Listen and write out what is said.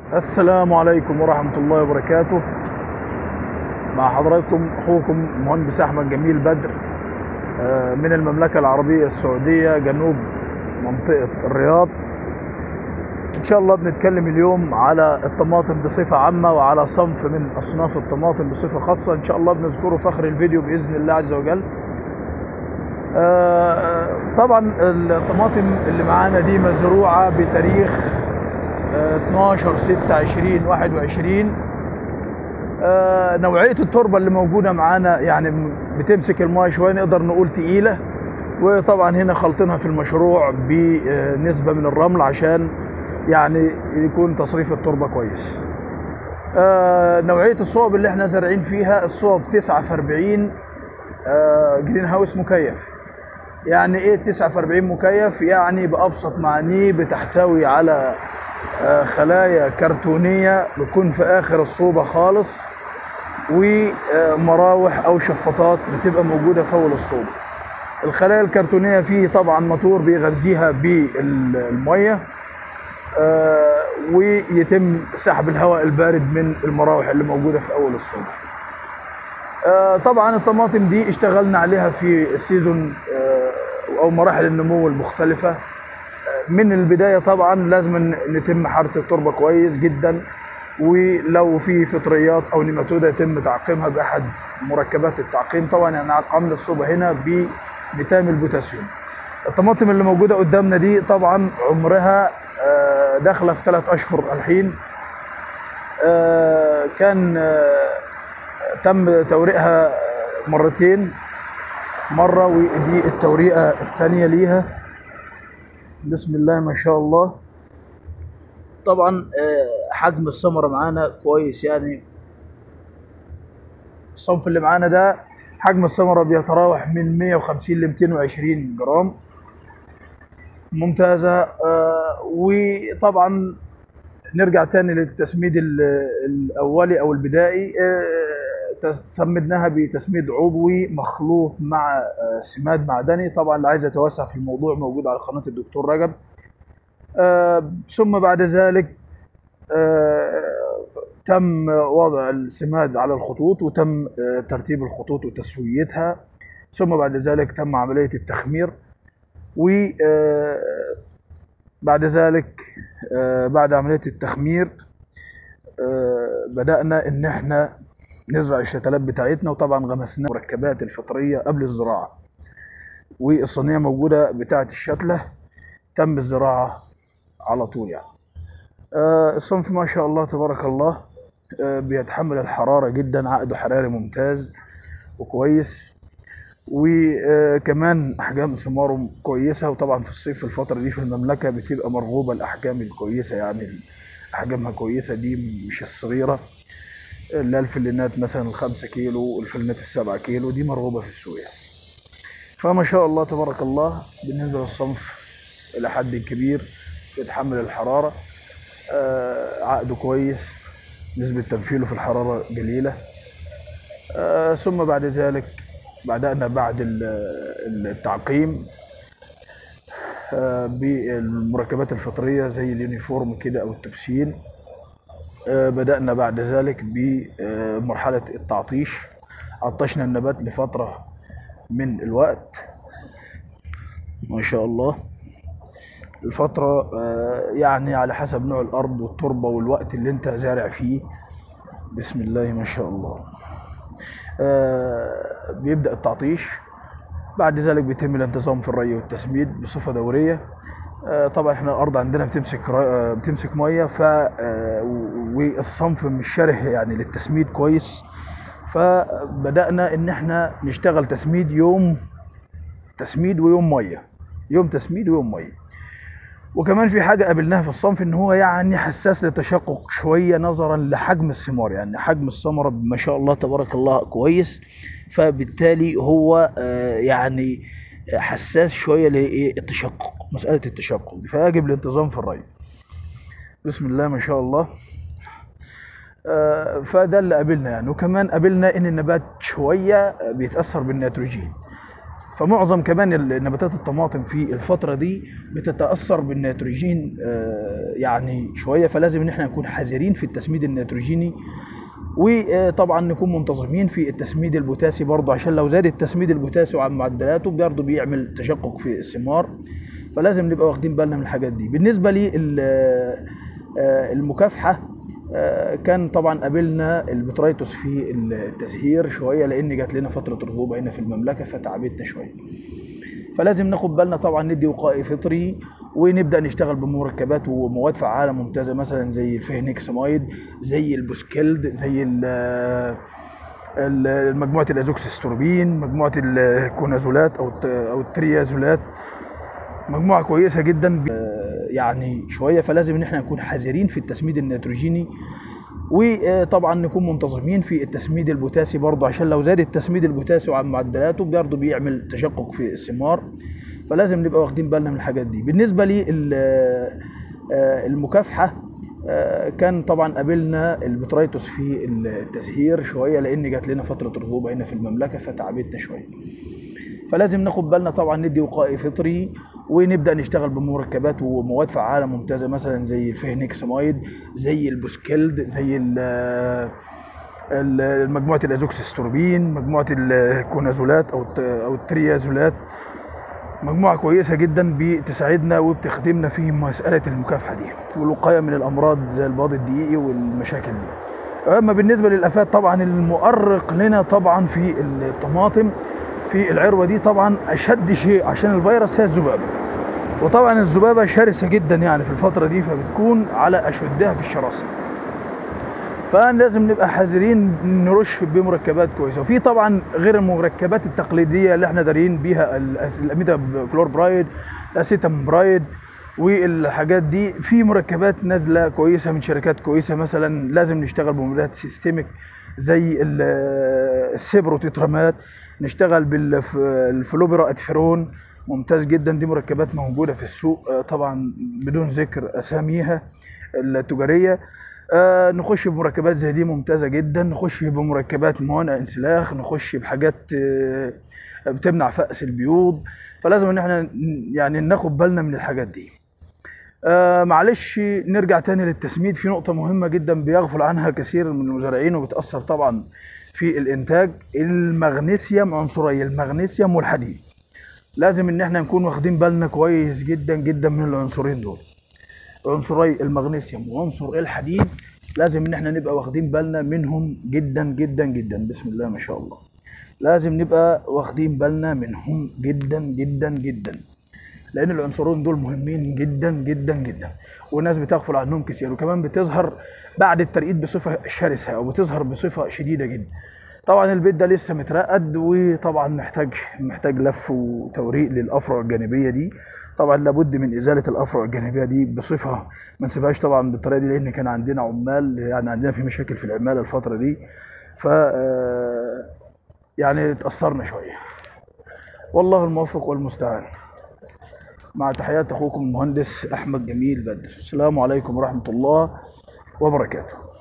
السلام عليكم ورحمة الله وبركاته مع حضراتكم أخوكم مهندس أحمد جميل بدر آه، من المملكة العربية السعودية جنوب منطقة الرياض إن شاء الله بنتكلم اليوم على الطماطم بصفة عامة وعلى صنف من أصناف الطماطم بصفة خاصة إن شاء الله بنذكره في آخر الفيديو بإذن الله عز وجل آه، طبعا الطماطم اللي معانا دي مزروعة بتاريخ آه، 12 6 20 21 آه، نوعية التربة اللي موجودة معانا يعني م- بتمسك الماء شوية نقدر نقول تقيلة وطبعا هنا خلطينها في المشروع بنسبة من الرمل عشان يعني يكون تصريف التربة كويس آه، نوعية الصوب اللي احنا زارعين فيها الصوب 9 في 40 آه، جرين هاوس مكيف يعني ايه 9 في 40 مكيف يعني بأبسط معانيه بتحتوي على آه، خلايا كرتونية بتكون في آخر الصوبة خالص ومراوح أو شفاطات بتبقى موجودة في أول الصوبة الخلايا الكرتونية فيه طبعا موتور بيغذيها بالمية آه، ويتم سحب الهواء البارد من المراوح اللي موجودة في أول الصوبة آه، طبعا الطماطم دي اشتغلنا عليها في السيزون آه، او مراحل النمو المختلفه آه، من البدايه طبعا لازم نتم حاره التربه كويس جدا ولو في فطريات او نيماتودا يتم تعقيمها باحد مركبات التعقيم طبعا يعني عقمنا الصوبه هنا بميتام البوتاسيوم الطماطم اللي موجوده قدامنا دي طبعا عمرها آه، داخله في ثلاث اشهر الحين آه، كان آه، تم توريقها مرتين مرة ودي التوريقة الثانية ليها بسم الله ما شاء الله طبعا آه، حجم الثمرة معانا كويس يعني الصنف اللي معانا ده حجم الثمرة بيتراوح من 150 ل 220 جرام ممتازة آه، وطبعا نرجع تاني للتسميد ال- الاولي او البدائي آه، تس- سمدناها بتسميد عضوي مخلوط مع آه، سماد معدني طبعا اللي عايز يتوسع في الموضوع موجود على قناه الدكتور رجب آه، ثم بعد ذلك آه، تم وضع السماد على الخطوط وتم آه، ترتيب الخطوط وتسويتها ثم بعد ذلك تم عمليه التخمير و آه، بعد ذلك آه، بعد عملية التخمير آه، بدأنا إن إحنا نزرع الشتلات بتاعتنا وطبعا غمسنا مركبات الفطرية قبل الزراعة والصينية موجودة بتاعة الشتلة تم الزراعة على طول يعني آه، الصنف ما شاء الله تبارك الله آه، بيتحمل الحرارة جدا عقده حراري ممتاز وكويس وكمان احجام ثماره كويسه وطبعا في الصيف في الفتره دي في المملكه بتبقى مرغوبه الاحجام الكويسه يعني احجامها كويسه دي مش الصغيره اللي هي الفلينات مثلا الخمسة كيلو والفلينات السبعة كيلو دي مرغوبه في السوق يعني. فما شاء الله تبارك الله بالنسبه للصنف الى حد كبير يتحمل الحراره آه، عقده كويس نسبه تنفيله في الحراره قليله آه، ثم بعد ذلك بدأنا بعد ال- التعقيم آه، بالمركبات الفطرية زي اليونيفورم كده أو التبسين آه، بدأنا بعد ذلك بمرحلة التعطيش عطشنا النبات لفترة من الوقت ما شاء الله الفترة آه، يعني على حسب نوع الأرض والتربة والوقت اللي أنت زارع فيه بسم الله ما شاء الله آه، بيبدأ التعطيش بعد ذلك بيتم الانتظام في الري والتسميد بصفة دورية آه، طبعا احنا الارض عندنا بتمسك را- آه، بتمسك ميه ف آه، و- والصنف مش شره يعني للتسميد كويس فبدأنا ان احنا نشتغل تسميد يوم تسميد ويوم ميه يوم تسميد ويوم ميه وكمان في حاجة قابلناها في الصنف ان هو يعني حساس للتشقق شوية نظرا لحجم الثمار يعني حجم الثمرة ما شاء الله تبارك الله كويس فبالتالي هو آه، يعني حساس شوية للتشقق مسألة التشقق فيجب الانتظام في الري بسم الله ما شاء الله آه، فده اللي قابلنا يعني وكمان قابلنا ان النبات شوية بيتأثر بالنيتروجين فمعظم كمان ال- نباتات الطماطم في الفترة دي بتتأثر بالنيتروجين آه، يعني شوية فلازم ان احنا نكون حذرين في التسميد النيتروجيني وطبعا نكون منتظمين في التسميد البوتاسي برضه عشان لو زاد التسميد البوتاسي عن معدلاته برضه بيعمل تشقق في الثمار فلازم نبقى واخدين بالنا من الحاجات دي بالنسبة للمكافحة آه، كان طبعا قابلنا البترايتوس في التزهير شويه لان جات لنا فتره رطوبه هنا في المملكه فتعبتنا شويه فلازم ناخد بالنا طبعا ندي وقائي فطري ونبدا نشتغل بمركبات ومواد فعاله ممتازه مثلا زي الفينيكساميد زي البوسكيلد زي ال- ال- مجموعه الازوكسستوربين مجموعه الكونازولات او الت- او التريازولات مجموعه كويسه جدا آه، يعني شويه فلازم ان احنا نكون حذرين في التسميد النيتروجيني وطبعا نكون منتظمين في التسميد البوتاسي برضه عشان لو زاد التسميد البوتاسي عن معدلاته برضه بيعمل تشقق في الثمار فلازم نبقى واخدين بالنا من الحاجات دي بالنسبه للمكافحه كان طبعا قابلنا البترايتوس في التزهير شويه لان جات لنا فتره رطوبه هنا في المملكه فتعبتنا شويه فلازم ناخد بالنا طبعا ندي وقائي فطري ونبدا نشتغل بمركبات ومواد فعاله ممتازه مثلا زي الفينيكساميد زي البوسكيلد زي ال- ال- مجموعه الازوكسستوربين مجموعه الكونازولات او الت- او التريازولات مجموعه كويسه جدا بتساعدنا وبتخدمنا في مساله المكافحه دي والوقايه من الامراض زي الباض الدقيقي والمشاكل دي اما بالنسبه للافات طبعا المؤرق لنا طبعا في الطماطم في العروه دي طبعا اشد شيء عشان الفيروس هي الذبابه وطبعا الذبابه شرسه جدا يعني في الفتره دي فبتكون على اشدها في الشراسه فلازم نبقى حذرين نرش بمركبات كويسه وفي طبعا غير المركبات التقليديه اللي احنا دارين بيها الأس- الاميدا كلور برايد الاسيتام برايد والحاجات دي في مركبات نازله كويسه من شركات كويسه مثلا لازم نشتغل بمبيدات سيستميك زي ال- السيبروتيترامات نشتغل بالفلوبرا ادفيرون ممتاز جدا دي مركبات موجوده في السوق آه، طبعا بدون ذكر اساميها التجاريه آه نخش بمركبات زي دي ممتازه جدا نخش بمركبات موانع انسلاخ نخش بحاجات آه بتمنع فأس البيوض فلازم ان احنا ن- يعني ناخد بالنا من الحاجات دي آه معلش نرجع تاني للتسميد في نقطة مهمة جدا بيغفل عنها كثير من المزارعين وبتأثر طبعا في الإنتاج المغنيسيوم عنصري المغنيسيوم والحديد لازم إن احنا نكون واخدين بالنا كويس جدا جدا من العنصرين دول عنصري المغنيسيوم وعنصر الحديد لازم ان احنا نبقى واخدين بالنا منهم جدا جدا جدا بسم الله ما شاء الله لازم نبقى واخدين بالنا منهم جدا جدا جدا لان العنصرين دول مهمين جدا جدا جدا والناس بتغفل عنهم كتير وكمان بتظهر بعد الترقيد بصفه شرسه او بتظهر بصفه شديده جدا طبعا البيت ده لسه مترقد وطبعا محتاج محتاج لف وتوريق للافرع الجانبيه دي طبعا لابد من ازاله الافرع الجانبيه دي بصفه ما نسيبهاش طبعا بالطريقه دي لان كان عندنا عمال يعني عندنا في مشاكل في العماله الفتره دي ف آه، يعني اتاثرنا شويه والله الموفق والمستعان مع تحيات اخوكم المهندس احمد جميل بدر السلام عليكم ورحمه الله وبركاته